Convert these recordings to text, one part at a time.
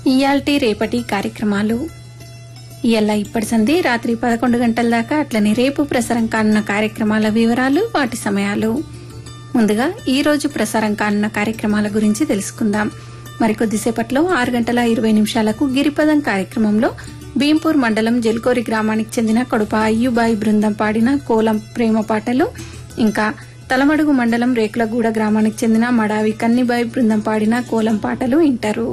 ఇయాల్టి రేపటి కార్యక్రమాలు ఇయ్యాల ఇప్పటి సంధి రాత్రి పదకొండు గంటల దాకా అట్లనే రేపు ప్రసారం కానున్న కార్యక్రమాల వివరాలు వాటి సమయాలు ముందుగా ఈ రోజు ప్రసారం కానున్న కార్యక్రమాల గురించి తెలుసుకుందాం మరికొద్దిసేపట్లో ఆరు గంటల ఇరవై నిమిషాలకు గిరిపదం కార్యక్రమంలో భీంపూర్ మండలం జల్కోరి గ్రామానికి చెందిన కడుప అయ్యుబాయి బృందం పాడిన కోలం ప్రేమ పాటలు ఇంకా తలమడుగు మండలం రేకులగూడ గ్రామానికి చెందిన మడావి కన్నిబాయి బృందం పాడిన కోలం పాటలు వింటారు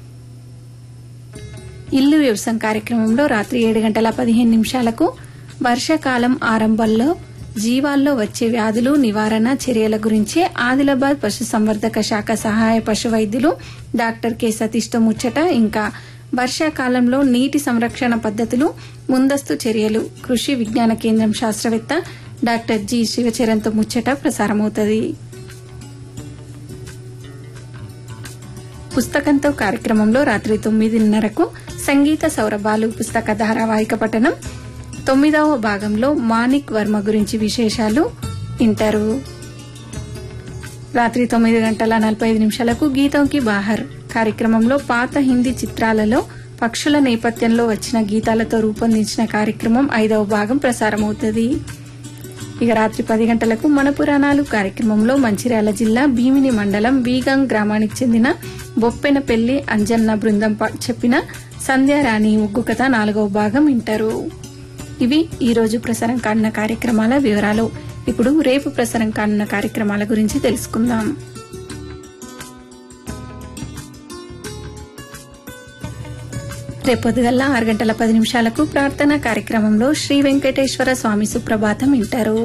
ఇల్లు వ్యవసాయం కార్యక్రమంలో రాత్రి ఏడు గంటల పదిహేను నిమిషాలకు వర్షాకాలం ఆరంభంలో జీవాల్లో వచ్చే వ్యాధులు నివారణ చర్యల గురించి ఆదిలాబాద్ పశుసంవర్ధక శాఖ సహాయ పశు వైద్యులు డాక్టర్ కె సతీష్తో ముచ్చట ఇంకా వర్షాకాలంలో నీటి సంరక్షణ పద్ధతులు ముందస్తు చర్యలు కృషి విజ్ఞాన కేంద్రం శాస్త్రవేత్త డాక్టర్ జి శివచరణ్తో ముచ్చట ప్రసారమవుతుంది పుస్తకంతో కార్యక్రమంలో రాత్రి తొమ్మిదిన్నరకు సంగీత సౌరభాలు పుస్తక ధారావాహిక పఠనం తొమ్మిదవ భాగంలో మానిక్ వర్మ గురించి విశేషాలు వింటారు రాత్రి తొమ్మిది గంటల నలభై ఐదు నిమిషాలకు గీతంకి బాహర్ కార్యక్రమంలో పాత హిందీ చిత్రాలలో పక్షుల నేపథ్యంలో వచ్చిన గీతాలతో రూపొందించిన కార్యక్రమం ఐదవ భాగం ప్రసారమవుతుంది ఇక రాత్రి పది గంటలకు మన పురాణాలు కార్యక్రమంలో మంచిర్యాల జిల్లా భీమిని మండలం బీగం గ్రామానికి చెందిన బొప్పెనపల్లి అంజన్న బృందం ప- చెప్పిన సంధ్యారాణి ముగ్గు కథ నాలుగవ భాగం వింటారు ఇవి ఈ రోజు ప్రసారం కానున్న కార్యక్రమాల వివరాలు ఇప్పుడు రేపు ప్రసారం కానున్న కార్యక్రమాల గురించి తెలుసుకుందాం రేపొద్దుగల్లా ఆరు గంటల పది నిమిషాలకు ప్రార్థనా కార్యక్రమంలో శ్రీ వెంకటేశ్వర స్వామి సుప్రభాతం వింటారు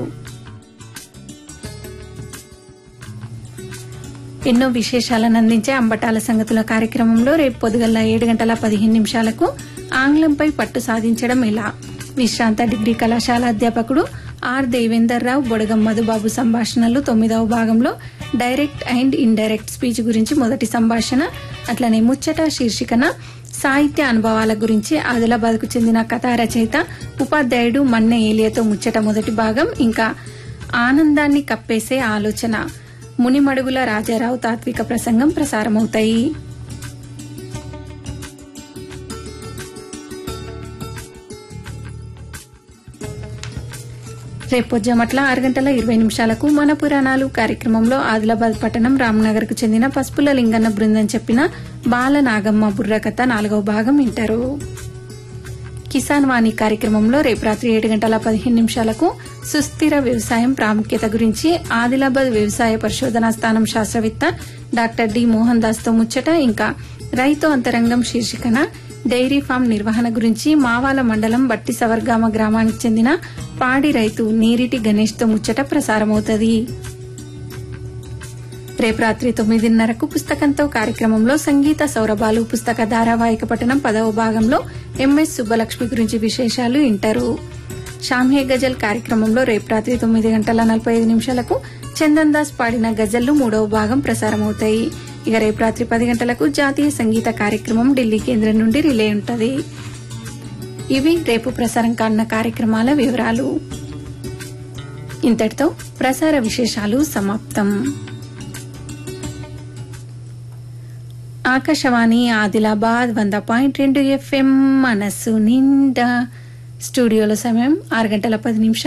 ఎన్నో విశేషాలను అందించే అంబటాల సంగతుల కార్యక్రమంలో రేపు పొద్దుగల్లా ఏడు గంటల పదిహేను నిమిషాలకు ఆంగ్లంపై పట్టు సాధించడం ఎలా విశ్రాంత డిగ్రీ కళాశాల అధ్యాపకుడు ఆర్ దేవేందర్ రావు బొడగం మధుబాబు సంభాషణలు తొమ్మిదవ భాగంలో డైరెక్ట్ అండ్ ఇండైరెక్ట్ స్పీచ్ గురించి మొదటి సంభాషణ అట్లనే ముచ్చట శీర్షికన సాహిత్య అనుభవాల గురించి ఆదిలాబాద్ కు చెందిన కథా రచయిత ఉపాధ్యాయుడు మన్నె ఏలియతో ముచ్చట మొదటి భాగం ఇంకా ఆనందాన్ని కప్పేసే ఆలోచన మునిమడుగుల రాజారావు తాత్విక ప్రసంగం ప్రసారమవుతాయి రేపు జమట్ల ఆరు గంటల ఇరవై నిమిషాలకు మన పురాణాలు కార్యక్రమంలో ఆదిలాబాద్ పట్టణం రామ్నగర్ కు చెందిన పసుపుల లింగన్న బృందం చెప్పిన బాల నాగమ్మ బుర్రకథ నాలుగవ భాగం వింటారు కిసాన్ వాణి కార్యక్రమంలో రేపు రాత్రి ఏడు గంటల పదిహేను నిమిషాలకు సుస్థిర వ్యవసాయం ప్రాముఖ్యత గురించి ఆదిలాబాద్ వ్యవసాయ పరిశోధనా స్థానం శాస్త్రవేత్త డాక్టర్ డి మోహన్ దాస్ తో ముచ్చట ఇంకా రైతు అంతరంగం శీర్షికన డైరీ ఫామ్ నిర్వహణ గురించి మావాల మండలం బట్టి సవర్గామ గ్రామానికి చెందిన పాడి రైతు నీరిటి గణేష్ తో ముచ్చట ప్రసారమవుతుంది రేపు రాత్రి తొమ్మిదిన్నరకు పుస్తకంతో కార్యక్రమంలో సంగీత సౌరభాలు పుస్తక ధారావాహిక పఠనం పదవ భాగంలో ఎంఎస్ సుబ్బలక్ష్మి గురించి విశేషాలు వింటారు షామ్హే గజల్ కార్యక్రమంలో రేపు రాత్రి తొమ్మిది గంటల నలభై ఐదు నిమిషాలకు చందన్ దాస్ పాడిన గజల్లు మూడవ భాగం ప్రసారమవుతాయి ఇక రేపు రాత్రి పది గంటలకు జాతీయ సంగీత కార్యక్రమం ఢిల్లీ కేంద్రం నుండి రిలే ఉంటది ఇవి రేపు ప్రసారం కానున్న కార్యక్రమాల వివరాలు ఇంతటితో ప్రసార విశేషాలు సమాప్తం ఆకాశవాణి ఆదిలాబాద్ వంద పాయింట్ రెండు ఎఫ్ఎం మనస్సు నిండా స్టూడియోలో సమయం ఆరు గంటల పది నిమిషాలు